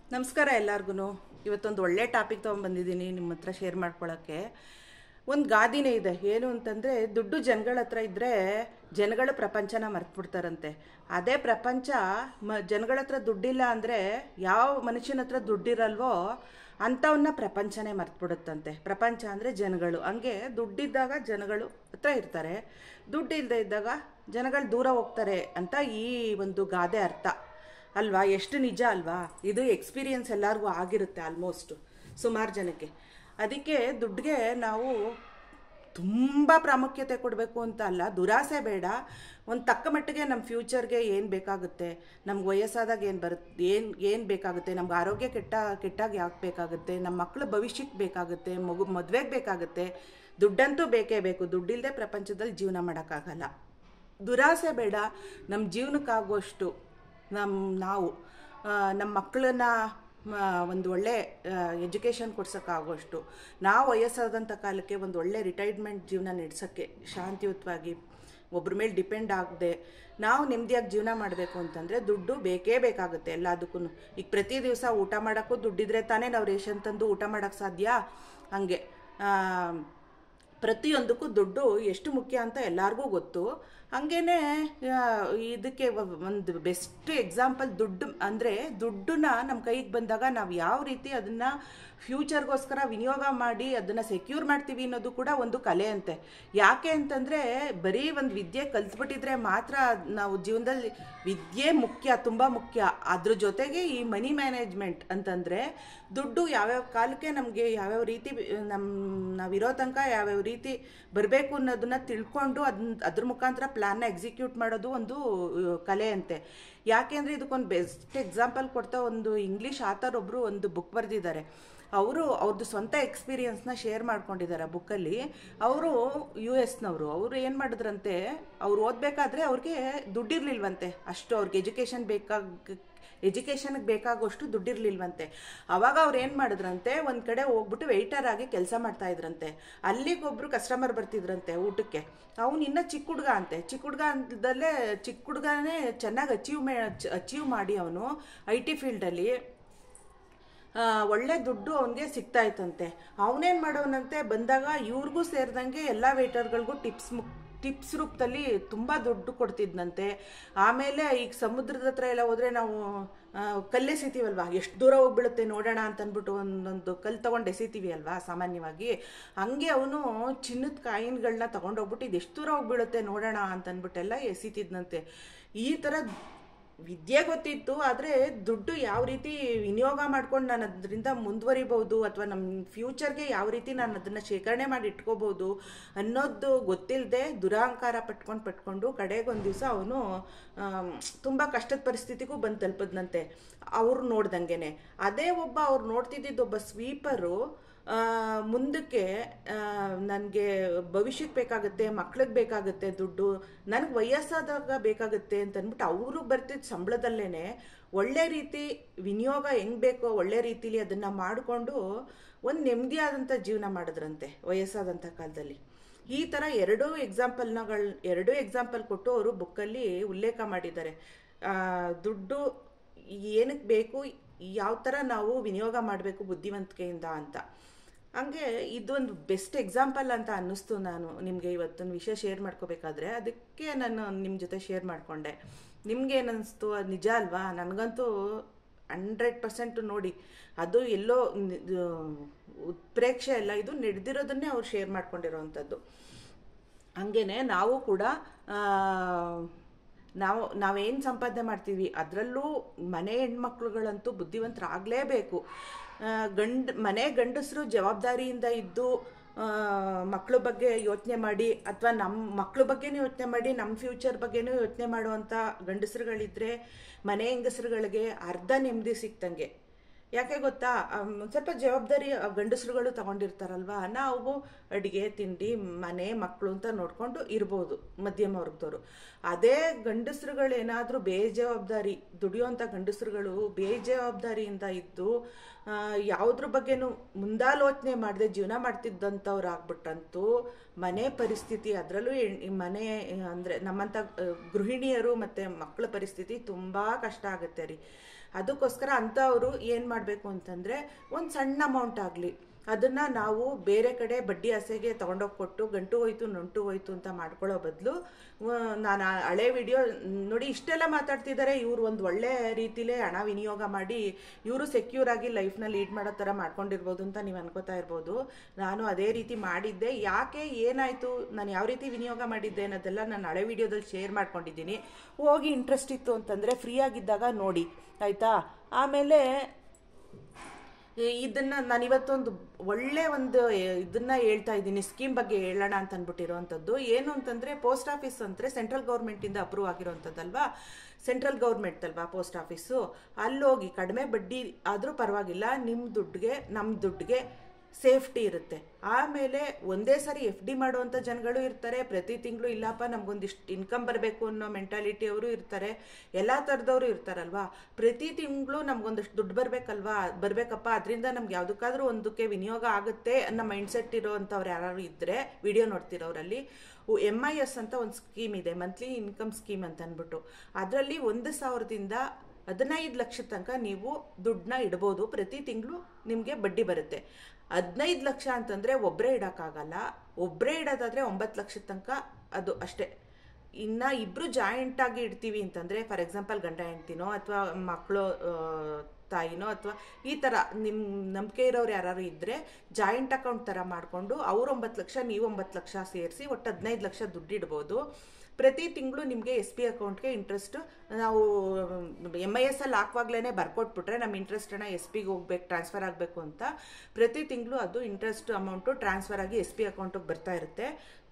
ನಮಸ್ಕಾರ ಎಲ್ಲರಿಗೂ ಇವತ್ತೊಂದು ಒಳ್ಳೆ ಟಾಪಿಕ್ ತೊಗೊಂಬಂದಿದ್ದೀನಿ ನಿಮ್ಮ ಹತ್ರ ಶೇರ್ ಮಾಡ್ಕೊಳ್ಳೋಕ್ಕೆ ಒಂದು ಗಾದಿನೇ ಇದೆ ಏನು ಅಂತಂದರೆ ದುಡ್ಡು ಜನಗಳ ಹತ್ರ ಇದ್ದರೆ ಜನಗಳ ಪ್ರಪಂಚನ ಮರ್ತ್ಬಿಡ್ತಾರಂತೆ ಅದೇ ಪ್ರಪಂಚ ಮ ಜನಗಳ ಹತ್ರ ದುಡ್ಡಿಲ್ಲ ಅಂದರೆ ಯಾವ ಮನುಷ್ಯನ ಹತ್ರ ದುಡ್ಡಿರಲ್ವೋ ಅಂಥವನ್ನ ಪ್ರಪಂಚನೇ ಮರ್ತ್ಬಿಡುತ್ತಂತೆ ಪ್ರಪಂಚ ಅಂದರೆ ಜನಗಳು ಹಂಗೆ ದುಡ್ಡಿದ್ದಾಗ ಜನಗಳು ಹತ್ರ ಇರ್ತಾರೆ ದುಡ್ಡು ಇಲ್ಲದೆ ಇದ್ದಾಗ ಜನಗಳು ದೂರ ಹೋಗ್ತಾರೆ ಅಂತ ಈ ಒಂದು ಗಾದೆ ಅರ್ಥ ಅಲ್ವಾ ಎಷ್ಟು ನಿಜ ಅಲ್ವಾ ಇದು ಎಕ್ಸ್ಪೀರಿಯನ್ಸ್ ಎಲ್ಲರಿಗೂ ಆಗಿರುತ್ತೆ ಆಲ್ಮೋಸ್ಟ್ ಸುಮಾರು ಜನಕ್ಕೆ ಅದಕ್ಕೆ ದುಡ್ಡಿಗೆ ನಾವು ತುಂಬ ಪ್ರಾಮುಖ್ಯತೆ ಕೊಡಬೇಕು ಅಂತ ಅಲ್ಲ ದುರಾಸೆ ಬೇಡ ಒಂದು ತಕ್ಕ ಮಟ್ಟಿಗೆ ನಮ್ಮ ಫ್ಯೂಚರ್ಗೆ ಏನು ಬೇಕಾಗುತ್ತೆ ನಮ್ಗೆ ವಯಸ್ಸಾದಾಗ ಏನು ಬರುತ್ತೆ ಏನು ಏನು ಬೇಕಾಗುತ್ತೆ ನಮ್ಗೆ ಆರೋಗ್ಯ ಕೆಟ್ಟ ಕೆಟ್ಟಾಗ ಯಾಕೆ ಬೇಕಾಗುತ್ತೆ ನಮ್ಮ ಮಕ್ಕಳ ಭವಿಷ್ಯಕ್ಕೆ ಬೇಕಾಗುತ್ತೆ ಮಗು ಮದುವೆಗೆ ಬೇಕಾಗುತ್ತೆ ದುಡ್ಡಂತೂ ಬೇಕೇ ಬೇಕು ದುಡ್ಡಿಲ್ಲದೆ ಪ್ರಪಂಚದಲ್ಲಿ ಜೀವನ ಮಾಡೋಕ್ಕಾಗಲ್ಲ ದುರಾಸೆ ಬೇಡ ನಮ್ಮ ಜೀವನಕ್ಕಾಗುವಷ್ಟು ನಮ್ಮ ನಾವು ಆ, ನಮ್ಮ ಮಕ್ಕಳನ್ನ ಒಂದು ಒಳ್ಳೆ ಎಜುಕೇಷನ್ ಕೊಡ್ಸೋಕ್ಕಾಗುವಷ್ಟು ನಾವು ವಯಸ್ಸಾದಂಥ ಕಾಲಕ್ಕೆ ಒಂದು ಒಳ್ಳೆ ರಿಟೈರ್ಮೆಂಟ್ ಜೀವನ ನಡೆಸೋಕ್ಕೆ ಶಾಂತಿಯುತವಾಗಿ ಒಬ್ರ ಮೇಲೆ ಡಿಪೆಂಡ್ ಆಗದೆ ನಾವು ನೆಮ್ಮದಿಯಾಗಿ ಜೀವನ ಮಾಡಬೇಕು ಅಂತಂದರೆ ದುಡ್ಡು ಬೇಕೇ ಬೇಕಾಗುತ್ತೆ ಎಲ್ಲದಕ್ಕೂ ಈಗ ಪ್ರತಿ ದಿವಸ ಊಟ ಮಾಡೋಕ್ಕೂ ದುಡ್ಡಿದ್ರೆ ತಾನೇ ನಾವು ರೇಷನ್ ತಂದು ಊಟ ಮಾಡೋಕ್ಕೆ ಸಾಧ್ಯ ಹಾಗೆ ಆ, ಪ್ರತಿಯೊಂದಕ್ಕೂ ದುಡ್ಡು ಎಷ್ಟು ಮುಖ್ಯ ಅಂತ ಎಲ್ಲರಿಗೂ ಗೊತ್ತು ಹಾಗೇನೆ ಇದಕ್ಕೆ ಒ- ಒಂದು ಬೆಸ್ಟ್ ಎಕ್ಸಾಂಪಲ್ ದುಡ್ಡು ಅಂದರೆ ದುಡ್ಡನ್ನ ನಮ್ಮ ಕೈಗೆ ಬಂದಾಗ ನಾವು ಯಾವ ರೀತಿ ಅದನ್ನು ಫ್ಯೂಚರ್ಗೋಸ್ಕರ ವಿನಿಯೋಗ ಮಾಡಿ ಅದನ್ನು ಸೆಕ್ಯೂರ್ ಮಾಡ್ತೀವಿ ಅನ್ನೋದು ಕೂಡ ಒಂದು ಕಲೆ ಅಂತೆ ಯಾಕೆ ಅಂತಂದರೆ ಬರೀ ಒಂದು ವಿದ್ಯೆ ಕಲ್ತ್ಬಿಟ್ಟಿದ್ರೆ ಮಾತ್ರ ನಾವು ಜೀವನದಲ್ಲಿ ವಿದ್ಯೆ ಮುಖ್ಯ ತುಂಬ ಮುಖ್ಯ ಅದ್ರ ಜೊತೆಗೆ ಈ ಮನಿ ಮ್ಯಾನೇಜ್ಮೆಂಟ್ ಅಂತಂದರೆ ದುಡ್ಡು ಯಾವ್ಯಾವ ಕಾಲಕ್ಕೆ ನಮಗೆ ಯಾವ್ಯಾವ ರೀತಿ ನಮ್ಮ ನಾವಿರೋ ತನಕ ಯಾವ್ಯಾವ ರೀತಿ ಬರಬೇಕು ಅನ್ನೋದನ್ನ ತಿಳ್ಕೊಂಡು ಅದನ್ನ ಅದ್ರ ಮುಖಾಂತರ ಪ್ಲ್ಯಾನ್ನ ಎಕ್ಸಿಕ್ಯೂಟ್ ಮಾಡೋದು ಒಂದು ಅಹ್, ಕಲೆ ಅಂತೆ ಯಾಕೆ ಅಂದರೆ ಇದಕ್ಕೊಂದು ಬೆಸ್ಟ್ ಎಕ್ಸಾಂಪಲ್ ಕೊಡ್ತಾ ಒಂದು ಇಂಗ್ಲೀಷ್ ಆಥರ್ ಒಬ್ಬರು ಒಂದು ಬುಕ್ ಬರೆದಿದ್ದಾರೆ ಅವರು ಅವ್ರದ್ದು ಸ್ವಂತ ಎಕ್ಸ್ಪೀರಿಯನ್ಸ್ನ ಶೇರ್ ಮಾಡ್ಕೊಂಡಿದ್ದಾರೆ ಬುಕ್ಕಲ್ಲಿ ಅವರು ಯು ಎಸ್ನವರು ಅವರು ಏನು ಮಾಡಿದ್ರಂತೆ ಅವ್ರು ಓದಬೇಕಾದ್ರೆ ಅವ್ರಿಗೆ ದುಡ್ಡಿರ್ಲಿಲ್ವಂತೆ ಅಷ್ಟು ಅವ್ರಿಗೆ ಎಜುಕೇಷನ್ ಬೇಕಾಗ ಎಜುಕೇಷನ್ಗೆ ಬೇಕಾಗುವಷ್ಟು ದುಡ್ಡಿರ್ಲಿಲ್ವಂತೆ ಅವಾಗ ಅವ್ರು ಏನು ಮಾಡಿದ್ರಂತೆ ಒಂದು ಕಡೆ ಹೋಗ್ಬಿಟ್ಟು ವೆಯ್ಟರ್ ಆಗಿ ಕೆಲಸ ಮಾಡ್ತಾ ಇದ್ರಂತೆ ಅಲ್ಲಿಗೊಬ್ರು ಕಸ್ಟಮರ್ ಬರ್ತಿದ್ರಂತೆ ಊಟಕ್ಕೆ ಅವ್ನು ಇನ್ನೂ ಚಿಕ್ಕ ಹುಡುಗ ಅಂತೆ ಚಿಕ್ಕ ಹುಡುಗ ಅಂತದಲ್ಲೇ ಚಿಕ್ಕ ಹುಡುಗನೇ ಚೆನ್ನಾಗಿ ಅಚೀವ್ ಮೇ ಅಚೀವ್ ಮಾಡಿ ಅವನು ಐ ಟಿ ಫೀಲ್ಡಲ್ಲಿ ಆ, ಒಳ್ಳೆ ದುಡ್ಡು ಅವನಿಗೆ ಸಿಗ್ತಾ ಇತ್ತಂತೆ ಅವನೇನು ಮಾಡೋನಂತೆ ಬಂದಾಗ ಇವ್ರಿಗೂ ಸೇರಿದಂಗೆ ಎಲ್ಲ ವೇಟರ್ಗಳಿಗೂ ಟಿಪ್ಸ್ ಮುಕ್ ಟಿಪ್ಸ್ ರೂಪದಲ್ಲಿ ತುಂಬ ದುಡ್ಡು ಕೊಡ್ತಿದ್ನಂತೆ ಆಮೇಲೆ ಈಗ ಸಮುದ್ರದ ಹತ್ರ ಎಲ್ಲ ಹೋದರೆ ನಾವು ಆ, ಕಲ್ಲೆಸಿತೀವಲ್ವಾ ಎಷ್ಟು ದೂರ ಹೋಗ್ಬಿಡುತ್ತೆ ನೋಡೋಣ ಅಂತ ಅಂದ್ಬಿಟ್ಟು ಒಂದೊಂದು ಕಲ್ಲು ತೊಗೊಂಡು ಎಸಿತೀವಿ ಅಲ್ವಾ ಸಾಮಾನ್ಯವಾಗಿ ಹಂಗೆ ಅವನು ಚಿನ್ನದ ಕಾಯಿನ್ಗಳನ್ನ ತೊಗೊಂಡೋಗ್ಬಿಟ್ಟು ಇದು ಎಷ್ಟು ದೂರ ಹೋಗ್ಬಿಡುತ್ತೆ ನೋಡೋಣ ಅಂತ ಅಂದ್ಬಿಟ್ಟೆಲ್ಲ ಎಸಿತಿದ್ನಂತೆ ಈ ಥರ ವಿದ್ಯೆ ಗೊತ್ತಿತ್ತು ಆದರೆ ದುಡ್ಡು ಯಾವ ರೀತಿ ವಿನಿಯೋಗ ಮಾಡ್ಕೊಂಡು ನಾನು ಅದರಿಂದ ಮುಂದುವರಿಬೋದು ಅಥವಾ ನಮ್ಮ ಫ್ಯೂಚರ್ಗೆ ಯಾವ ರೀತಿ ನಾನು ಅದನ್ನು ಶೇಖರಣೆ ಮಾಡಿ ಇಟ್ಕೋಬೋದು ಅನ್ನೋದು ಗೊತ್ತಿಲ್ಲದೆ ದುರಹಂಕಾರ ಪಟ್ಕೊಂಡು ಪಟ್ಕೊಂಡು ಕಡೆಗೊಂದು ದಿವಸ ಅವನು ತುಂಬ ಕಷ್ಟದ ಪರಿಸ್ಥಿತಿಗೂ ಬಂದು ತಲುಪದ್ನಂತೆ ಅವ್ರು ನೋಡ್ದಂಗೆನೆ ಅದೇ ಒಬ್ಬ ಅವ್ರು ನೋಡ್ತಿದ್ದಿದ್ದು ಒಬ್ಬ ಸ್ವೀಪರು ಆ, ಮುಂದಕ್ಕೆ ನನಗೆ ಭವಿಷ್ಯಕ್ಕೆ ಬೇಕಾಗುತ್ತೆ ಮಕ್ಳಿಗೆ ಬೇಕಾಗುತ್ತೆ ದುಡ್ಡು ನನಗೆ ವಯಸ್ಸಾದಾಗ ಬೇಕಾಗುತ್ತೆ ಅಂತ ಅಂದ್ಬಿಟ್ಟು ಅವರು ಬರ್ತಿದ್ದ ಸಂಬಳದಲ್ಲೇ ಒಳ್ಳೆ ರೀತಿ ವಿನಿಯೋಗ ಹೆಂಗೆ ಬೇಕೋ ಒಳ್ಳೆ ರೀತಿಲಿ ಅದನ್ನು ಮಾಡಿಕೊಂಡು ಒಂದು ನೆಮ್ಮದಿಯಾದಂಥ ಜೀವನ ಮಾಡಿದ್ರಂತೆ ವಯಸ್ಸಾದಂಥ ಕಾಲದಲ್ಲಿ ಈ ಥರ ಎರಡೂ ಎಕ್ಸಾಂಪಲ್ನಗಳು ಎರಡೂ ಎಕ್ಸಾಂಪಲ್ ಕೊಟ್ಟು ಅವರು ಬುಕ್ಕಲ್ಲಿ ಉಲ್ಲೇಖ ಮಾಡಿದ್ದಾರೆ ಆ, ದುಡ್ಡು ಏನಕ್ಕೆ ಬೇಕು ಯಾವ ಥರ ನಾವು ವಿನಿಯೋಗ ಮಾಡಬೇಕು ಬುದ್ಧಿವಂತಿಕೆಯಿಂದ ಅಂತ ಹಂಗೆ ಇದೊಂದು ಬೆಸ್ಟ್ ಎಕ್ಸಾಂಪಲ್ ಅಂತ ಅನ್ನಿಸ್ತು ನಾನು ನಿಮಗೆ ಇವತ್ತೊಂದು ವಿಷಯ ಶೇರ್ ಮಾಡ್ಕೋಬೇಕಾದ್ರೆ ಅದಕ್ಕೆ ನಾನು ನಿಮ್ಮ ಜೊತೆ ಶೇರ್ ಮಾಡಿಕೊಂಡೆ ನಿಮ್ಗೆ ಏನನ್ನಿಸ್ತು ಅದು ನಿಜ ಅಲ್ವಾ ನನಗಂತೂ ಹಂಡ್ರೆಡ್ ಪರ್ಸೆಂಟ್ ನೋಡಿ ಅದು ಎಲ್ಲೋ ನಿ- ಇದು ಉತ್ಪ್ರೇಕ್ಷೆ ಅಲ್ಲ ಇದು ನಡೆದಿರೋದನ್ನೇ ಅವ್ರು ಶೇರ್ ಮಾಡ್ಕೊಂಡಿರೋವಂಥದ್ದು ಹಂಗೇನೆ ನಾವು ಕೂಡ ಆ, ನಾವು ನಾವೇನು ಸಂಪಾದನೆ ಮಾಡ್ತೀವಿ ಅದರಲ್ಲೂ ಮನೆ ಹೆಣ್ಮಕ್ಳುಗಳಂತೂ ಬುದ್ಧಿವಂತರಾಗಲೇಬೇಕು ಗಂಡ ಮನೆ ಗಂಡಸರು ಜವಾಬ್ದಾರಿಯಿಂದ ಇದ್ದು ಮಕ್ಕಳ ಬಗ್ಗೆ ಯೋಚನೆ ಮಾಡಿ ಅಥವಾ ನಮ್ಮ ಮಕ್ಕಳ ಬಗ್ಗೆನೂ ಯೋಚನೆ ಮಾಡಿ ನಮ್ಮ ಫ್ಯೂಚರ್ ಬಗ್ಗೆನೂ ಯೋಚನೆ ಮಾಡುವಂಥ ಗಂಡಸರುಗಳಿದ್ರೆ ಮನೆ ಹೆಂಗಸರುಗಳಿಗೆ ಅರ್ಧ ನೆಮ್ಮದಿ ಸಿಕ್ತಂಗೆ ಯಾಕೆ ಗೊತ್ತಾ ಅಮ್, ಒಂದ್ ಸ್ವಲ್ಪ ಜವಾಬ್ದಾರಿ ಆ ಗಂಡಸರುಗಳು ತಗೊಂಡಿರ್ತಾರಲ್ವಾ ನಾವು ಅಡುಗೆ ತಿಂಡಿ ಮನೆ ಮಕ್ಕಳು ಅಂತ ನೋಡ್ಕೊಂಡು ಇರ್ಬೋದು ಮಧ್ಯಮ ವರ್ಗದವರು ಅದೇ ಗಂಡಸರುಗಳು ಏನಾದರೂ ಬೇಜವಾಬ್ದಾರಿ ದುಡಿಯೋಂಥ ಗಂಡಸರುಗಳು ಬೇಜವಾಬ್ದಾರಿಯಿಂದ ಇದ್ದು ಆ, ಯಾವುದ್ರ ಬಗ್ಗೆನೂ ಮುಂದಾಲೋಚನೆ ಮಾಡದೆ ಜೀವನ ಮಾಡ್ತಿದ್ದಂಥವ್ರು ಆಗ್ಬಿಟ್ಟಂತೂ ಮನೆ ಪರಿಸ್ಥಿತಿ ಅದರಲ್ಲೂ ಮನೆ ಅಂದರೆ ನಮ್ಮಂಥ ಆ, ಗೃಹಿಣಿಯರು ಮತ್ತು ಮಕ್ಕಳ ಪರಿಸ್ಥಿತಿ ತುಂಬ ಕಷ್ಟ ಆಗುತ್ತೆ ರೀ ಅದಕ್ಕೋಸ್ಕರ ಅಂಥವರು ಏನು ಮಾಡಬೇಕು ಅಂತಂದರೆ ಒಂದು ಸಣ್ಣ ಅಮೌಂಟ್ ಆಗಲಿ ಅದನ್ನು ನಾವು ಬೇರೆ ಕಡೆ ಬಡ್ಡಿ ಆಸೆಗೆ ತೊಗೊಂಡೋಗಿ ಕೊಟ್ಟು ಗಂಟು ಹೋಯ್ತು ನೊಂಟು ಹೋಯ್ತು ಅಂತ ಮಾಡ್ಕೊಳ್ಳೋ ಬದಲು ನಾನು ಆ ಹಳೆ ವಿಡಿಯೋ ನೋಡಿ ಇಷ್ಟೆಲ್ಲ ಮಾತಾಡ್ತಿದ್ದಾರೆ ಇವ್ರು ಒಂದು ಒಳ್ಳೆ ರೀತಿಲೇ ಹಣ ವಿನಿಯೋಗ ಮಾಡಿ ಇವರು ಸೆಕ್ಯೂರ್ ಆಗಿ ಲೈಫ್ನ ಲೀಡ್ ಮಾಡೋ ಥರ ಮಾಡ್ಕೊಂಡಿರ್ಬೋದು ಅಂತ ನೀವು ಅನ್ಕೋತಾ ಇರ್ಬೋದು ನಾನು ಅದೇ ರೀತಿ ಮಾಡಿದ್ದೆ ಯಾಕೆ ಏನಾಯಿತು ನಾನು ಯಾವ ರೀತಿ ವಿನಿಯೋಗ ಮಾಡಿದ್ದೆ ಅನ್ನೋದೆಲ್ಲ ನಾನು ಹಳೆ ವಿಡಿಯೋದಲ್ಲಿ ಶೇರ್ ಮಾಡ್ಕೊಂಡಿದ್ದೀನಿ ಹೋಗಿ ಇಂಟ್ರೆಸ್ಟ್ ಇತ್ತು ಅಂತಂದರೆ ಫ್ರೀ ಆಗಿದ್ದಾಗ ನೋಡಿ ಆಯಿತಾ ಆಮೇಲೆ ಇದನ್ನ ನಾನು ಇವತ್ತೊಂದು ಒಳ್ಳೆ ಒಂದು ಇದನ್ನ ಹೇಳ್ತಾ ಇದ್ದೀನಿ ಸ್ಕೀಮ್ ಬಗ್ಗೆ ಹೇಳೋಣ ಅಂತ ಅಂದ್ಬಿಟ್ಟಿರೋವಂಥದ್ದು ಏನು ಅಂತಂದ್ರೆ ಪೋಸ್ಟ್ ಆಫೀಸ್ ಅಂದರೆ ಸೆಂಟ್ರಲ್ ಗೌರ್ಮೆಂಟಿಂದ ಅಪ್ರೂವ್ ಆಗಿರೋವಂಥದ್ದಲ್ವಾ ಸೆಂಟ್ರಲ್ ಗೌರ್ಮೆಂಟ್ ಅಲ್ವಾ ಪೋಸ್ಟ್ ಆಫೀಸು ಅಲ್ಲೋಗಿ ಕಡಿಮೆ ಬಡ್ಡಿ ಆದರೂ ಪರವಾಗಿಲ್ಲ ನಿಮ್ಮ ದುಡ್ಡಿಗೆ ನಮ್ಮ ದುಡ್ಡಿಗೆ ಸೇಫ್ಟಿ ಇರುತ್ತೆ ಆಮೇಲೆ ಒಂದೇ ಸರಿ ಎಫ್ ಡಿ ಮಾಡುವಂಥ ಜನಗಳು ಇರ್ತಾರೆ ಪ್ರತಿ ತಿಂಗಳು ಇಲ್ಲಪ್ಪ ನಮಗೊಂದಿಷ್ಟು ಇನ್ಕಮ್ ಬರಬೇಕು ಅನ್ನೋ ಮೆಂಟಾಲಿಟಿ ಅವರು ಇರ್ತಾರೆ ಎಲ್ಲ ಥರದವರು ಇರ್ತಾರಲ್ವಾ ಪ್ರತಿ ತಿಂಗಳು ನಮಗೊಂದಷ್ಟು ದುಡ್ಡು ಬರಬೇಕಲ್ವಾ ಬರಬೇಕಪ್ಪ ಅದರಿಂದ ನಮ್ಗೆ ಯಾವುದಕ್ಕಾದ್ರೂ ಒಂದಕ್ಕೆ ವಿನಿಯೋಗ ಆಗುತ್ತೆ ಅನ್ನೋ ಮೈಂಡ್ಸೆಟ್ ಇರೋವಂಥವ್ರು ಯಾರು ಇದ್ದರೆ ವಿಡಿಯೋ ನೋಡ್ತಿರೋರಲ್ಲಿ ಎಮ್ ಐ ಎಸ್ ಅಂತ ಒಂದು ಸ್ಕೀಮ್ ಇದೆ ಮಂತ್ಲಿ ಇನ್ಕಮ್ ಸ್ಕೀಮ್ ಅಂತ ಅಂದ್ಬಿಟ್ಟು ಅದರಲ್ಲಿ ಒಂದು ಸಾವಿರದಿಂದ ಹದಿನೈದು ಲಕ್ಷದ ತನಕ ನೀವು ದುಡ್ಡನ್ನ ಇಡ್ಬೋದು ಪ್ರತಿ ತಿಂಗಳು ನಿಮಗೆ ಬಡ್ಡಿ ಬರುತ್ತೆ ಹದಿನೈದು ಲಕ್ಷ ಅಂತಂದರೆ ಒಬ್ಬರೇ ಇಡೋಕ್ಕಾಗಲ್ಲ ಒಬ್ಬರೇ ಇಡೋದಾದರೆ ಒಂಬತ್ತು ಲಕ್ಷದ ತನಕ ಅದು ಅಷ್ಟೇ ಇನ್ನು ಇಬ್ಬರು ಜಾಯಿಂಟಾಗಿ ಇಡ್ತೀವಿ ಅಂತಂದರೆ ಫಾರ್ ಎಕ್ಸಾಂಪಲ್ ಗಂಡ ಹೆಂಡ್ತಿನೋ ಅಥವಾ ಮಕ್ಕಳು ತಾಯಿನೋ ಅಥವಾ ಈ ಥರ ನಿಮ್ಮ ನಂಬಿಕೆ ಇರೋರು ಯಾರು ಇದ್ದರೆ ಜಾಯಿಂಟ್ ಅಕೌಂಟ್ ಥರ ಮಾಡಿಕೊಂಡು ಅವ್ರು ಒಂಬತ್ತು ಲಕ್ಷ ನೀವು ಒಂಬತ್ತು ಲಕ್ಷ ಸೇರಿಸಿ ಒಟ್ಟು ಹದಿನೈದು ಲಕ್ಷ ದುಡ್ಡಿಡ್ಬೋದು ಪ್ರತಿ ತಿಂಗಳು ನಿಮಗೆ ಎಸ್ ಪಿ ಅಕೌಂಟ್ಗೆ ಇಂಟ್ರೆಸ್ಟ್ ನಾವು ಎಮ್ ಐ ಎಸ್ ಅಲ್ಲಿ ಹಾಕುವಾಗ್ಲೇ ಬರ್ಕೊಟ್ಬಿಟ್ರೆ ನಮ್ಮ ಇಂಟ್ರೆಸ್ಟನ್ನು ಎಸ್ ಪಿಗೆ ಹೋಗ್ಬೇಕು ಟ್ರಾನ್ಸ್ಫರ್ ಆಗಬೇಕು ಅಂತ ಪ್ರತಿ ತಿಂಗಳು ಅದು ಇಂಟ್ರೆಸ್ಟ್ ಅಮೌಂಟು ಟ್ರಾನ್ಸ್ಫರ್ ಆಗಿ ಎಸ್ ಪಿ ಅಕೌಂಟಿಗೆ ಬರ್ತಾ ಇರುತ್ತೆ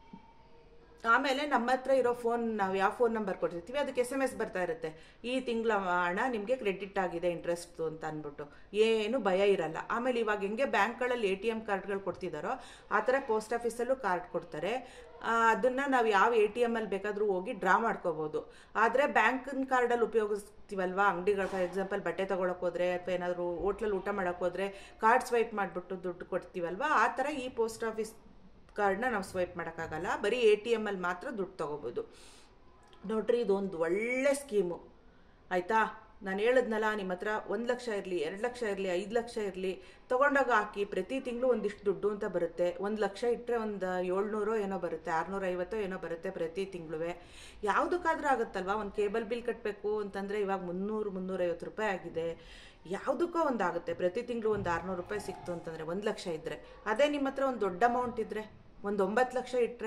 ಆಮೇಲೆ ನಮ್ಮ ಹತ್ರ ಇರೋ ಫೋನ್ ನಾವು ಯಾವ ಫೋನ್ ನಂಬರ್ ಕೊಟ್ಟಿರ್ತೀವಿ ಅದಕ್ಕೆ ಎಸ್ ಎಮ್ ಎಸ್ ಬರ್ತಾ ಇರುತ್ತೆ ಈ ತಿಂಗಳ ಹಣ ನಿಮಗೆ ಕ್ರೆಡಿಟ್ ಆಗಿದೆ ಇಂಟ್ರೆಸ್ಟ್ ಅಂತ ಅಂದ್ಬಿಟ್ಟು ಏನು ಭಯ ಇರಲ್ಲ ಆಮೇಲೆ ಇವಾಗ ಹೆಂಗೆ ಬ್ಯಾಂಕ್ಗಳಲ್ಲಿ ಎ ಟಿ ಎಮ್ ಕಾರ್ಡ್ಗಳು ಕೊಡ್ತಿದ್ದಾರೋ ಆ ಥರ ಪೋಸ್ಟ್ ಆಫೀಸಲ್ಲೂ ಕಾರ್ಡ್ ಕೊಡ್ತಾರೆ ಅದನ್ನು ನಾವು ಯಾವ ಎ ಟಿ ಎಮ್ ಅಲ್ಲಿ ಬೇಕಾದರೂ ಹೋಗಿ ಡ್ರಾ ಮಾಡ್ಕೋಬೋದು ಆದರೆ ಬ್ಯಾಂಕಿನ ಕಾರ್ಡಲ್ಲಿ ಉಪಯೋಗಿಸ್ತೀವಲ್ವಾ ಅಂಗಡಿಗಳು ಫಾರ್ ಎಕ್ಸಾಂಪಲ್ ಬಟ್ಟೆ ತೊಗೊಳಕ್ಕೆ ಹೋದ್ರೆ ಅಥವಾ ಏನಾದರೂ ಹೋಟ್ಲಲ್ಲಿ ಊಟ ಮಾಡೋಕ್ಕೆ ಹೋದ್ರೆ ಕಾರ್ಡ್ ಸ್ವೈಪ್ ಮಾಡಿಬಿಟ್ಟು ದುಡ್ಡು ಕೊಡ್ತೀವಲ್ವಾ ಆ ಥರ ಈ ಪೋಸ್ಟ್ ಆಫೀಸ್ ಕಾರ್ಡ್ನ ನಾವು ಸ್ವೈಪ್ ಮಾಡೋಕ್ಕಾಗಲ್ಲ ಬರೀ ಎ ಟಿ ಎಮ್ಮಲ್ಲಿ ಮಾತ್ರ ದುಡ್ಡು ತೊಗೋಬೋದು ನೋಡ್ರಿ ಇದೊಂದು ಒಳ್ಳೆ ಸ್ಕೀಮು ಆಯಿತಾ ನಾನು ಹೇಳಿದ್ನಲ್ಲ ನಿಮ್ಮ ಹತ್ರ ಒಂದು ಲಕ್ಷ ಇರಲಿ ಎರಡು ಲಕ್ಷ ಇರಲಿ ಐದು ಲಕ್ಷ ಇರಲಿ ತೊಗೊಂಡಾಗ ಹಾಕಿ ಪ್ರತಿ ತಿಂಗಳು ಒಂದಿಷ್ಟು ದುಡ್ಡು ಅಂತ ಬರುತ್ತೆ ಒಂದು ಲಕ್ಷ ಇಟ್ಟರೆ ಒಂದು ಏಳ್ನೂರೋ ಏನೋ ಬರುತ್ತೆ ಆರುನೂರ ಐವತ್ತೋ ಏನೋ ಬರುತ್ತೆ ಪ್ರತಿ ತಿಂಗಳು ಯಾವುದಕ್ಕಾದ್ರೂ ಆಗುತ್ತಲ್ವಾ ಒಂದು ಕೇಬಲ್ ಬಿಲ್ ಕಟ್ಟಬೇಕು ಅಂತಂದರೆ ಇವಾಗ ಮುನ್ನೂರು ಮುನ್ನೂರೈವತ್ತು ರೂಪಾಯಿ ಆಗಿದೆ ಯಾವುದಕ್ಕೋ ಒಂದು ಆಗುತ್ತೆ ಪ್ರತಿ ತಿಂಗಳು ಒಂದು ಆರುನೂರು ರೂಪಾಯಿ ಸಿಕ್ತು ಅಂತಂದರೆ ಒಂದು ಲಕ್ಷ ಇದ್ದರೆ ಅದೇ ನಿಮ್ಮ ಹತ್ರ ಒಂದು ದೊಡ್ಡ ಅಮೌಂಟ್ ಇದ್ದರೆ ಒಂದು ಒಂಬತ್ತು ಲಕ್ಷ ಇಟ್ಟರೆ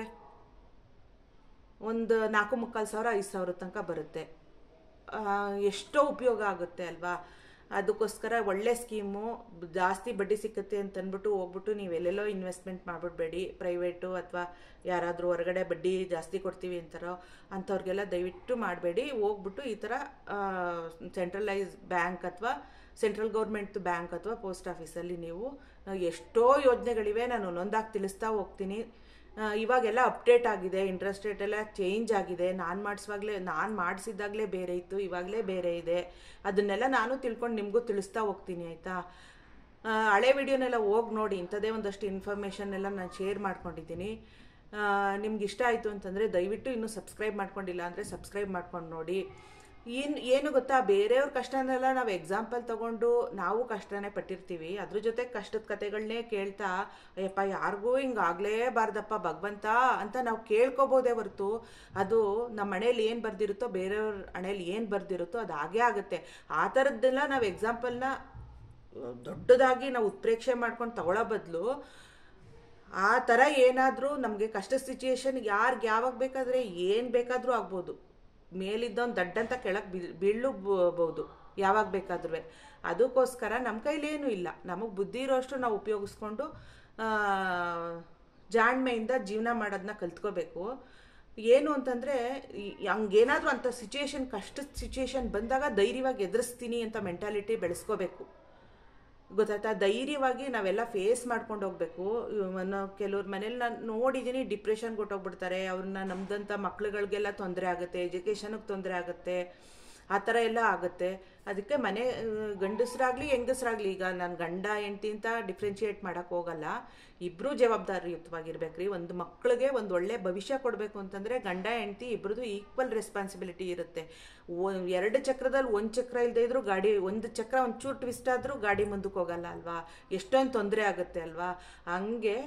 ಒಂದು ನಾಲ್ಕು ಮುಕ್ಕಾಲು ಸಾವಿರ ಐದು ಸಾವಿರ ತನಕ ಬರುತ್ತೆ ಎಷ್ಟೋ ಉಪಯೋಗ ಆಗುತ್ತೆ ಅಲ್ವಾ ಅದಕ್ಕೋಸ್ಕರ ಒಳ್ಳೆ ಸ್ಕೀಮು ಜಾಸ್ತಿ ಬಡ್ಡಿ ಸಿಕ್ಕುತ್ತೆ ಅಂತ ಅಂದ್ಬಿಟ್ಟು ಹೋಗ್ಬಿಟ್ಟು ನೀವು ಎಲ್ಲೆಲ್ಲೋ ಇನ್ವೆಸ್ಟ್ಮೆಂಟ್ ಮಾಡಿಬಿಡ್ಬೇಡಿ ಪ್ರೈವೇಟು ಅಥವಾ ಯಾರಾದರೂ ಹೊರಗಡೆ ಬಡ್ಡಿ ಜಾಸ್ತಿ ಕೊಡ್ತೀವಿ ಅಂತಾರೋ ಅಂಥವ್ರಿಗೆಲ್ಲ ದಯವಿಟ್ಟು ಮಾಡಬೇಡಿ ಹೋಗ್ಬಿಟ್ಟು ಈ ಥರ ಸೆಂಟ್ರಲೈಸ್ ಬ್ಯಾಂಕ್ ಅಥವಾ ಸೆಂಟ್ರಲ್ ಗೌರ್ಮೆಂಟ್ ಬ್ಯಾಂಕ್ ಅಥವಾ ಪೋಸ್ಟ್ ಆಫೀಸಲ್ಲಿ ನೀವು ಎಷ್ಟೋ ಯೋಜನೆಗಳಿವೆ ನಾನು ಒಂದೊಂದಾಗಿ ತಿಳಿಸ್ತಾ ಹೋಗ್ತೀನಿ ಇವಾಗೆಲ್ಲ ಅಪ್ಡೇಟ್ ಆಗಿದೆ ಇಂಟ್ರೆಸ್ಟ್ ರೇಟ್ ಎಲ್ಲ ಚೇಂಜ್ ಆಗಿದೆ ನಾನು ಮಾಡಿಸುವಾಗಲೇ ನಾನು ಮಾಡಿಸಿದಾಗಲೇ ಬೇರೆ ಇತ್ತು ಇವಾಗಲೇ ಬೇರೆ ಇದೆ ಅದನ್ನೆಲ್ಲ ನಾನು ತಿಳ್ಕೊಂಡು ನಿಮಗೂ ತಿಳಿಸ್ತಾ ಹೋಗ್ತೀನಿ ಆಯಿತಾ ಹಳೆ ವಿಡಿಯೋನೆಲ್ಲ ಹೋಗಿ ನೋಡಿ ಇಂಥದ್ದೇ ಒಂದಷ್ಟು ಇನ್ಫಾರ್ಮೇಷನ್ ಎಲ್ಲ ನಾನು ಶೇರ್ ಮಾಡ್ಕೊಂಡಿದ್ದೀನಿ ನಿಮ್ಗೆ ಇಷ್ಟ ಆಯಿತು ಅಂತಂದರೆ ದಯವಿಟ್ಟು ಇನ್ನೂ ಸಬ್ಸ್ಕ್ರೈಬ್ ಮಾಡ್ಕೊಂಡಿಲ್ಲ ಅಂದರೆ ಸಬ್ಸ್ಕ್ರೈಬ್ ಮಾಡ್ಕೊಂಡು ನೋಡಿ ಏನು ಏನು ಗೊತ್ತಾ ಬೇರೆಯವ್ರ ಕಷ್ಟನೆಲ್ಲ ನಾವು ಎಕ್ಸಾಂಪಲ್ ತಗೊಂಡು ನಾವು ಕಷ್ಟನೇ ಪಟ್ಟಿರ್ತೀವಿ ಅದ್ರ ಜೊತೆ ಕಷ್ಟದ ಕತೆಗಳನ್ನೇ ಕೇಳ್ತಾ ಅಯ್ಯಪ್ಪ ಯಾರಿಗೂ ಹಿಂಗೆ ಆಗಲೇಬಾರ್ದಪ್ಪ ಭಗವಂತ ಅಂತ ನಾವು ಕೇಳ್ಕೊಬೋದೇ ಹೊರತು ಅದು ನಮ್ಮ ಮನೇಲಿ ಏನು ಬರ್ದಿರುತ್ತೋ ಬೇರೆಯವ್ರ ಹಣೆಯಲ್ಲಿ ಏನು ಬರ್ದಿರುತ್ತೋ ಅದು ಹಾಗೇ ಆಗುತ್ತೆ ಆ ಥರದ್ದೆಲ್ಲ ನಾವು ಎಕ್ಸಾಂಪಲ್ನ ದೊಡ್ಡದಾಗಿ ನಾವು ಉತ್ಪ್ರೇಕ್ಷೆ ಮಾಡ್ಕೊಂಡು ತಗೊಳ್ಳೋ ಬದಲು ಆ ಥರ ಏನಾದರೂ ನಮಗೆ ಕಷ್ಟ ಸಿಚುಯೇಷನ್ ಯಾರಿಗೆ ಯಾವಾಗ ಬೇಕಾದರೆ ಏನು ಬೇಕಾದರೂ ಆಗ್ಬೋದು ಮೇಲಿದ್ದವನು ದಡ್ಡಂತ ಕೆಳಗೆ ಬೀಳ್ ಬೀಳಬಹುದು ಯಾವಾಗ ಬೇಕಾದ್ರೂ ಅದಕ್ಕೋಸ್ಕರ ನಮ್ಮ ಕೈಲೇನೂ ಇಲ್ಲ ನಮಗೆ ಬುದ್ಧಿ ಇರೋಷ್ಟು ನಾವು ಉಪಯೋಗಿಸ್ಕೊಂಡು ಜಾಣ್ಮೆಯಿಂದ ಜೀವನ ಮಾಡೋದನ್ನ ಕಲ್ತ್ಕೋಬೇಕು ಏನು ಅಂತಂದರೆ ಹಂಗೇನಾದರೂ ಅಂಥ ಸಿಚುಯೇಷನ್ ಕಷ್ಟದ ಸಿಚುಯೇಷನ್ ಬಂದಾಗ ಧೈರ್ಯವಾಗಿ ಎದುರಿಸ್ತೀನಿ ಅಂತ ಮೆಂಟಾಲಿಟಿ ಬೆಳೆಸ್ಕೋಬೇಕು ಗೊತ್ತಾಯ್ತಾ ಧೈರ್ಯವಾಗಿ ನಾವೆಲ್ಲ ಫೇಸ್ ಮಾಡ್ಕೊಂಡು ಹೋಗ್ಬೇಕು ನಾವು ಕೆಲವ್ರ ಮನೇಲಿ ನಾನು ನೋಡಿದ್ದೀನಿ ಡಿಪ್ರೆಷನ್ಗೆ ಹೊಟ್ಟೋಗ್ಬಿಡ್ತಾರೆ ಅವ್ರನ್ನ ನಮ್ದಂಥ ಮಕ್ಳುಗಳಿಗೆಲ್ಲ ತೊಂದರೆ ಆಗುತ್ತೆ ಎಜುಕೇಷನಿಗೆ ತೊಂದರೆ ಆಗುತ್ತೆ ಆ ಥರ ಎಲ್ಲ ಆಗುತ್ತೆ ಅದಕ್ಕೆ ಮನೆ ಗಂಡಸರಾಗಲಿ ಹೆಂಗಸರಾಗಲಿ ಈಗ ನಾನು ಗಂಡ ಹೆಂಡ್ತಿ ಅಂತ ಡಿಫ್ರೆನ್ಷಿಯೇಟ್ ಮಾಡೋಕ್ಕೆ ಹೋಗಲ್ಲ ಇಬ್ಬರೂ ಜವಾಬ್ದಾರಿಯುತವಾಗಿರ್ಬೇಕ್ರಿ ಒಂದು ಮಕ್ಕಳಿಗೆ ಒಂದು ಒಳ್ಳೆ ಭವಿಷ್ಯ ಕೊಡಬೇಕು ಅಂತಂದರೆ ಗಂಡ ಹೆಂಡ್ತಿ ಇಬ್ಬರದು ಈಕ್ವಲ್ ರೆಸ್ಪಾನ್ಸಿಬಿಲಿಟಿ ಇರುತ್ತೆ ಒ- ಎರಡು ಚಕ್ರದಲ್ಲಿ ಒಂದು ಚಕ್ರ ಇಲ್ಲದೆ ಇದ್ರೂ ಗಾಡಿ ಒಂದು ಚಕ್ರ ಒಂದು ಚೂರು ಟ್ವಿಸ್ಟ್ ಆದರೂ ಗಾಡಿ ಮುಂದಕ್ಕೆ ಹೋಗಲ್ಲ ಅಲ್ವಾ ಎಷ್ಟೊಂದು ತೊಂದರೆ ಆಗುತ್ತೆ ಅಲ್ವಾ ಹಂಗೆ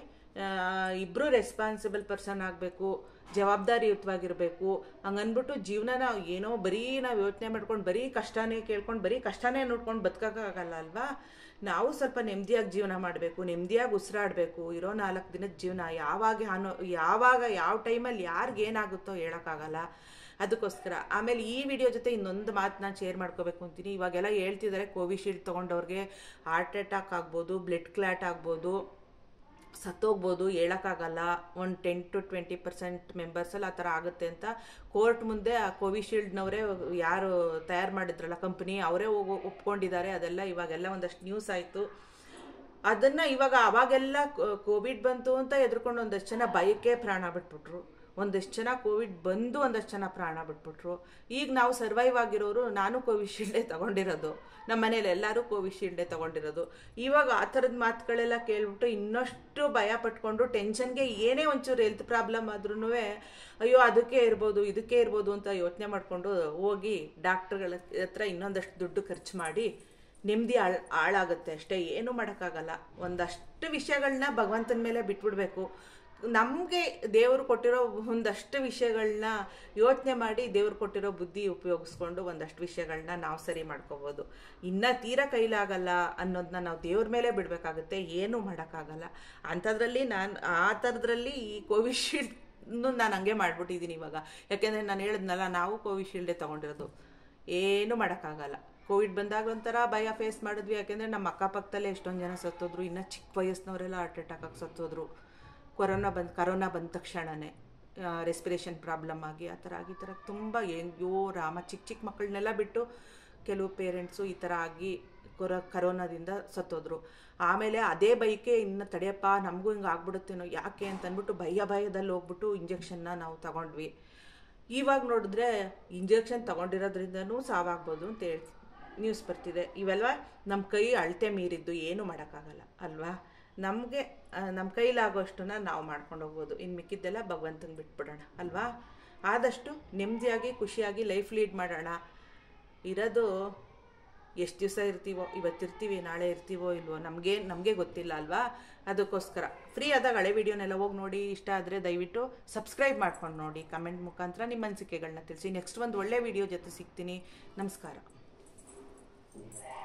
ಇಬ್ಬರು ರೆಸ್ಪಾನ್ಸಿಬಲ್ ಪರ್ಸನ್ ಆಗಬೇಕು ಜವಾಬ್ದಾರಿಯುತವಾಗಿರಬೇಕು ಹಂಗನ್ಬಿಟ್ಟು ಜೀವನನ ಏನೋ ಬರೀ ನಾವು ಯೋಚನೆ ಮಾಡ್ಕೊಂಡು ಬರೀ ಕಷ್ಟನೇ ಕೇಳ್ಕೊಂಡು ಬರೀ ಕಷ್ಟನೇ ನೋಡ್ಕೊಂಡು ಬದುಕೋಕ್ಕಾಗಲ್ಲ ಅಲ್ವಾ ನಾವು ಸ್ವಲ್ಪ ನೆಮ್ಮದಿಯಾಗಿ ಜೀವನ ಮಾಡಬೇಕು ನೆಮ್ಮದಿಯಾಗಿ ಉಸಿರಾಡಬೇಕು ಇರೋ ನಾಲ್ಕು ದಿನದ ಜೀವನ ಯಾವಾಗ ಅನ್ನೋ ಯಾವಾಗ ಯಾವ ಟೈಮಲ್ಲಿ ಯಾರಿಗೆ ಏನಾಗುತ್ತೋ ಹೇಳೋಕ್ಕಾಗಲ್ಲ ಅದಕ್ಕೋಸ್ಕರ ಆಮೇಲೆ ಈ ವಿಡಿಯೋ ಜೊತೆ ಇನ್ನೊಂದು ಮಾತು ನಾನು ಶೇರ್ ಮಾಡ್ಕೋಬೇಕು ಅಂತೀನಿ ಇವಾಗೆಲ್ಲ ಹೇಳ್ತಿದ್ದಾರೆ ಕೋವಿಶೀಲ್ಡ್ ತೊಗೊಂಡವ್ರಿಗೆ ಹಾರ್ಟ್ ಅಟ್ಯಾಕ್ ಆಗ್ಬೋದು ಬ್ಲಡ್ ಕ್ಲಾಟ್ ಆಗ್ಬೋದು ಸತ್ತೋಗ್ಬೋದು ಹೇಳೋಕ್ಕಾಗಲ್ಲ ಒಂದು ಟೆನ್ ಟು ಟ್ವೆಂಟಿ ಪರ್ಸೆಂಟ್ ಮೆಂಬರ್ಸಲ್ಲಿ ಆ ಥರ ಆಗುತ್ತೆ ಅಂತ ಕೋರ್ಟ್ ಮುಂದೆ ಆ ಕೋವಿಶೀಲ್ಡ್ನವರೇ ಯಾರು ತಯಾರು ಮಾಡಿದ್ರಲ್ಲ ಕಂಪ್ನಿ ಅವರೇ ಹೋಗಿ ಒಪ್ಕೊಂಡಿದ್ದಾರೆ ಅದೆಲ್ಲ ಇವಾಗೆಲ್ಲ ಒಂದಷ್ಟು ನ್ಯೂಸ್ ಆಯಿತು ಅದನ್ನು ಇವಾಗ ಅವಾಗೆಲ್ಲ ಕೋವಿಡ್ ಬಂತು ಅಂತ ಎದ್ರುಕೊಂಡು ಒಂದಷ್ಟು ಜನ ಭಯಕ್ಕೆ ಪ್ರಾಣ ಬಿಟ್ಬಿಟ್ರು ಒಂದಷ್ಟು ಜನ ಕೋವಿಡ್ ಬಂದು ಒಂದಷ್ಟು ಜನ ಪ್ರಾಣ ಬಿಟ್ಬಿಟ್ರು ಈಗ ನಾವು ಸರ್ವೈವ್ ಆಗಿರೋರು ನಾನು ಕೋವಿಶೀಲ್ಡೇ ತಗೊಂಡಿರೋದು ನಮ್ಮ ಮನೇಲಿ ಎಲ್ಲರೂ ಕೋವಿಶೀಲ್ಡೇ ತಗೊಂಡಿರೋದು ಇವಾಗ ಆ ಥರದ ಮಾತುಗಳೆಲ್ಲ ಕೇಳ್ಬಿಟ್ಟು ಇನ್ನಷ್ಟು ಭಯ ಪಟ್ಕೊಂಡು ಟೆನ್ಷನ್ಗೆ ಏನೇ ಒಂಚೂರು ಹೆಲ್ತ್ ಪ್ರಾಬ್ಲಮ್ ಆದ್ರೂ ಅಯ್ಯೋ ಅದಕ್ಕೆ ಇರ್ಬೋದು ಇದಕ್ಕೆ ಇರ್ಬೋದು ಅಂತ ಯೋಚನೆ ಮಾಡಿಕೊಂಡು ಹೋಗಿ ಡಾಕ್ಟ್ರುಗಳ ಹತ್ರ ಇನ್ನೊಂದಷ್ಟು ದುಡ್ಡು ಖರ್ಚು ಮಾಡಿ ನೆಮ್ಮದಿ ಹಾಳ್ ಹಾಳಾಗುತ್ತೆ ಅಷ್ಟೇ ಏನೂ ಮಾಡೋಕ್ಕಾಗಲ್ಲ ಒಂದಷ್ಟು ವಿಷಯಗಳನ್ನ ಭಗವಂತನ ಮೇಲೆ ಬಿಟ್ಬಿಡ್ಬೇಕು ನಮಗೆ ದೇವರು ಕೊಟ್ಟಿರೋ ಒಂದಷ್ಟು ವಿಷಯಗಳನ್ನ ಯೋಚನೆ ಮಾಡಿ ದೇವ್ರು ಕೊಟ್ಟಿರೋ ಬುದ್ಧಿ ಉಪಯೋಗಿಸ್ಕೊಂಡು ಒಂದಷ್ಟು ವಿಷಯಗಳನ್ನ ನಾವು ಸರಿ ಮಾಡ್ಕೋಬೋದು ಇನ್ನು ತೀರಾ ಕೈಲಾಗಲ್ಲ ಅನ್ನೋದನ್ನ ನಾವು ದೇವ್ರ ಮೇಲೆ ಬಿಡಬೇಕಾಗುತ್ತೆ ಏನೂ ಮಾಡೋಕ್ಕಾಗಲ್ಲ ಅಂಥದ್ರಲ್ಲಿ ನಾನು ಆ ಥರದ್ರಲ್ಲಿ ಈ ಕೋವಿಶೀಲ್ಡ್ ನಾನು ಹಂಗೆ ಮಾಡ್ಬಿಟ್ಟಿದ್ದೀನಿ ಇವಾಗ ಯಾಕೆಂದರೆ ನಾನು ಹೇಳಿದ್ನಲ್ಲ ನಾವು ಕೋವಿಶೀಲ್ಡೇ ತೊಗೊಂಡಿರೋದು ಏನೂ ಮಾಡೋಕ್ಕಾಗಲ್ಲ ಕೋವಿಡ್ ಬಂದಾಗ ಒಂಥರ ಭಯ ಫೇಸ್ ಮಾಡಿದ್ವಿ ಯಾಕೆಂದರೆ ನಮ್ಮ ಅಕ್ಕಪಕ್ಕದಲ್ಲೇ ಎಷ್ಟೊಂದು ಜನ ಸತ್ತೋದ್ರು ಇನ್ನು ಚಿಕ್ಕ ವಯಸ್ಸಿನವರೆಲ್ಲ ಹಾರ್ಟ್ ಅಟ್ಯಾಕ್ ಆಗಿ ಸತ್ತೋದ್ರು ಕೊರೋನಾ ಬಂದು ಕರೋನಾ ಬಂದ ತಕ್ಷಣವೇ ರೆಸ್ಪಿರೇಷನ್ ಪ್ರಾಬ್ಲಮ್ ಆಗಿ ಆ ಥರ ಆಗಿ ಈ ಥರ ತುಂಬ ಹೆಂಗ್ಯೋ ರಾಮ ಚಿಕ್ಕ ಚಿಕ್ಕ ಮಕ್ಕಳನ್ನೆಲ್ಲ ಬಿಟ್ಟು ಕೆಲವು ಪೇರೆಂಟ್ಸು ಈ ಥರ ಆಗಿ ಕೊರ ಕರೋನಾದಿಂದ ಸತ್ತೋದ್ರು ಆಮೇಲೆ ಅದೇ ಬೈಕೆ ಇನ್ನು ತಡೆಯಪ್ಪ ನಮಗೂ ಹಿಂಗೆ ಆಗ್ಬಿಡುತ್ತೇನೋ ಯಾಕೆ ಅಂತ ಅಂದ್ಬಿಟ್ಟು ಭಯ ಭಯದಲ್ಲಿ ಹೋಗ್ಬಿಟ್ಟು ಇಂಜೆಕ್ಷನ್ನ ನಾವು ತಗೊಂಡ್ವಿ ಇವಾಗ ನೋಡಿದ್ರೆ ಇಂಜೆಕ್ಷನ್ ತಗೊಂಡಿರೋದ್ರಿಂದನೂ ಸಾವಾಗ್ಬೋದು ಅಂತ ಹೇಳಿ ನ್ಯೂಸ್ ಬರ್ತಿದೆ ಇವೆಲ್ಲ ನಮ್ಮ ಕೈ ಅಳತೆ ಮೀರಿದ್ದು ಏನೂ ಮಾಡೋಕ್ಕಾಗಲ್ಲ ಅಲ್ವಾ ನಮಗೆ ನಮ್ಮ ಕೈಲಾಗೋಷ್ಟನ್ನ ನಾವು ಮಾಡ್ಕೊಂಡು ಹೋಗ್ಬೋದು ಇನ್ನು ಮಿಕ್ಕಿದ್ದೆಲ್ಲ ಭಗವಂತಂಗೆ ಬಿಟ್ಬಿಡೋಣ ಅಲ್ವಾ ಆದಷ್ಟು ನೆಮ್ಮದಿಯಾಗಿ ಖುಷಿಯಾಗಿ ಲೈಫ್ ಲೀಡ್ ಮಾಡೋಣ ಇರೋದು ಎಷ್ಟು ದಿವಸ ಇರ್ತೀವೋ ಇವತ್ತಿರ್ತೀವಿ ನಾಳೆ ಇರ್ತೀವೋ ಇಲ್ವೋ ನಮಗೆ ನಮಗೆ ಗೊತ್ತಿಲ್ಲ ಅಲ್ವಾ ಅದಕ್ಕೋಸ್ಕರ ಫ್ರೀ ಆದಾಗ ಹಳೆ ವಿಡಿಯೋನೆಲ್ಲ ಹೋಗಿ ನೋಡಿ ಇಷ್ಟ ಆದರೆ ದಯವಿಟ್ಟು ಸಬ್ಸ್ಕ್ರೈಬ್ ಮಾಡ್ಕೊಂಡು ನೋಡಿ ಕಮೆಂಟ್ ಮುಖಾಂತರ ನಿಮ್ಮ ಅನಿಸಿಕೆಗಳನ್ನ ತಿಳಿಸಿ ನೆಕ್ಸ್ಟ್ ಒಂದು ಒಳ್ಳೆ ವಿಡಿಯೋ ಜೊತೆ ಸಿಗ್ತೀನಿ ನಮಸ್ಕಾರ